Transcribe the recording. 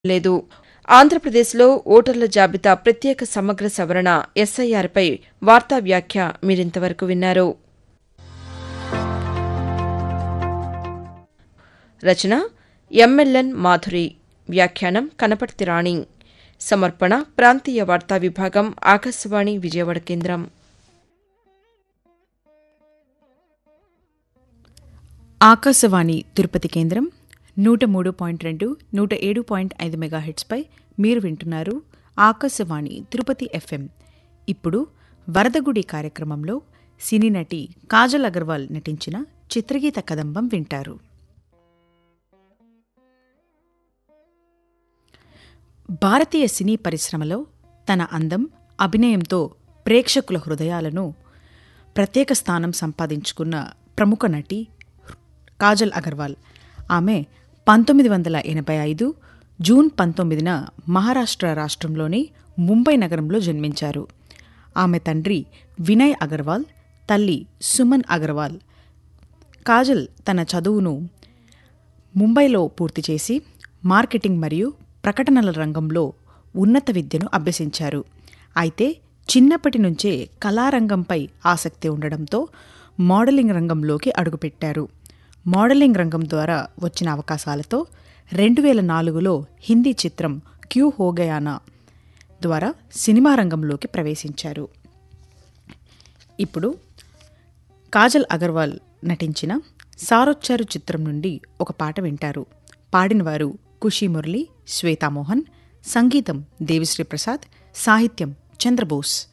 లేదు ఆంధ్రప్రదేశ్లో ఓటర్ల జాబితా ప్రత్యేక సమగ్ర సవరణ ఎస్ఐఆర్పై వార్తా వ్యాఖ్య మీరింతవరకు విన్నారు రచన ఎంఎల్ఎన్ మాధురి వ్యాఖ్యానం కనపర్తి రాణి సమర్పణ ప్రాంతీయ వార్తా విభాగం ఆకాశవాణి విజయవాడ కేంద్రం ఆకాశవాణి తిరుపతి కేంద్రం నూట మూడు పాయింట్ రెండు నూట ఏడు పాయింట్ ఐదు మెగాహెట్స్పై మీరు వింటున్నారు ఆకాశవాణి తిరుపతి ఎఫ్ఎం ఇప్పుడు వరదగుడి కార్యక్రమంలో సినీ నటి కాజల్ అగర్వాల్ నటించిన చిత్రగీత కదంబం వింటారు భారతీయ సినీ పరిశ్రమలో తన అందం అభినయంతో ప్రేక్షకుల హృదయాలను ప్రత్యేక స్థానం సంపాదించుకున్న ప్రముఖ నటి కాజల్ అగర్వాల్ ఆమె పంతొమ్మిది వందల ఎనభై ఐదు జూన్ పంతొమ్మిదిన మహారాష్ట్ర రాష్ట్రంలోని ముంబై నగరంలో జన్మించారు ఆమె తండ్రి వినయ్ అగర్వాల్ తల్లి సుమన్ అగర్వాల్ కాజల్ తన చదువును ముంబైలో పూర్తి చేసి మార్కెటింగ్ మరియు ప్రకటనల రంగంలో ఉన్నత విద్యను అభ్యసించారు అయితే చిన్నప్పటి నుంచే కళారంగంపై ఆసక్తి ఉండడంతో మోడలింగ్ రంగంలోకి అడుగుపెట్టారు మోడలింగ్ రంగం ద్వారా వచ్చిన అవకాశాలతో రెండు వేల నాలుగులో హిందీ చిత్రం క్యూ హోగయానా ద్వారా సినిమా రంగంలోకి ప్రవేశించారు ఇప్పుడు కాజల్ అగర్వాల్ నటించిన సారొచ్చారు చిత్రం నుండి ఒక పాట వింటారు పాడినవారు ఖుషీ మురళి శ్వేతామోహన్ సంగీతం దేవిశ్రీ ప్రసాద్ సాహిత్యం చంద్రబోస్